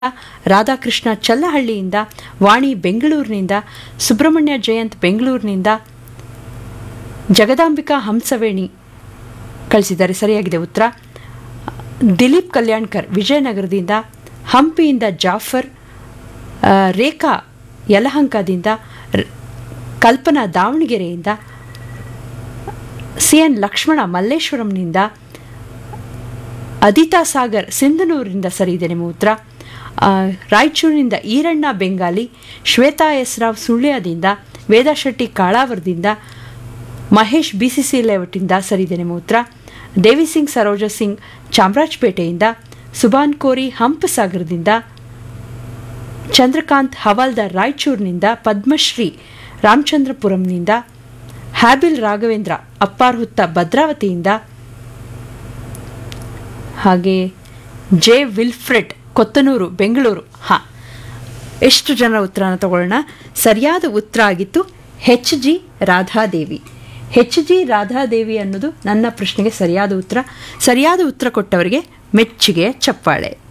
ರಾಧಾಕೃಷ್ಣ ಚಲ್ಲಹಳ್ಳಿಯಿಂದ ವಾಣಿ ಬೆಂಗಳೂರಿನಿಂದ ಸುಬ್ರಹ್ಮಣ್ಯ ಜಯಂತ್ ಬೆಂಗಳೂರಿನಿಂದ ಜಗದಾಂಬಿಕಾ ಹಂಸವೇಣಿ ಕಳಿಸಿದ್ದಾರೆ ಸರಿಯಾಗಿದೆ ಉತ್ತರ ದಿಲೀಪ್ ಕಲ್ಯಾಣ್ಕರ್ ವಿಜಯನಗರದಿಂದ ಹಂಪಿಯಿಂದ ಜಾಫರ್ ಆ, ರೇಖಾ ಯಲಹಂಕದಿಂದ ರ್- ಕಲ್ಪನಾ ದಾವಣಗೆರೆಯಿಂದ ಸಿ ಎನ್ ಲಕ್ಷ್ಮಣ ಮಲ್ಲೇಶ್ವರಂನಿಂದ ಅದಿತಾ ಸಾಗರ್ ಸಿಂಧನೂರಿನಿಂದ ಸರಿ ಇದೆ ನಿಮ್ಮ ಉತ್ತರ ಆ, ರಾಯಚೂರಿನಿಂದ ಈರಣ್ಣ ಬೆಂಗಾಲಿ ಶ್ವೇತಾ ಎಸ್ ರಾವ್ ಸುಳ್ಯದಿಂದ ವೇದಾ ಶೆಟ್ಟಿ ಕಾಳಾವರದಿಂದ ಮಹೇಶ್ ಬಿಸಿಸಿ ಲೇಔಟಿಂದ ಸರಿದೆ ನಿಮ್ಮ ಉತ್ತರ ದೇವಿ ಸಿಂಗ್ ಸರೋಜ ಸಿಂಗ್ ಚಾಮರಾಜಪೇಟೆಯಿಂದ ಸುಭಾನ್ ಕೋರಿ ಹಂಪಸಾಗರದಿಂದ ಚಂದ್ರಕಾಂತ್ ಹವಾಲ್ದಾರ್ ರಾಯಚೂರಿನಿಂದ ಪದ್ಮಶ್ರೀ ರಾಮಚಂದ್ರಪುರಂನಿಂದ ಹ್ಯಾಬಿಲ್ ರಾಘವೇಂದ್ರ ಅಪ್ಪಾರ್ಹುತ್ತ ಭದ್ರಾವತಿಯಿಂದ ಹಾಗೆ ಜೆ ವಿಲ್ಫ್ರೆಡ್ ಕೊತ್ತನೂರು ಬೆಂಗಳೂರು ಹಾಂ ಎಷ್ಟು ಜನರ ಉತ್ತರನ ತಗೊಳ್ಳೋಣ ಸರಿಯಾದ ಉತ್ತರ ಆಗಿತ್ತು H G Radhadevi H G Radhadevi ಅನ್ನೋದು ನನ್ನ ಪ್ರಶ್ನೆಗೆ ಸರಿಯಾದ ಉತ್ತರ ಸರಿಯಾದ ಉತ್ತರ ಕೊಟ್ಟವರಿಗೆ ಮೆಚ್ಚುಗೆ ಚಪ್ಪಾಳೆ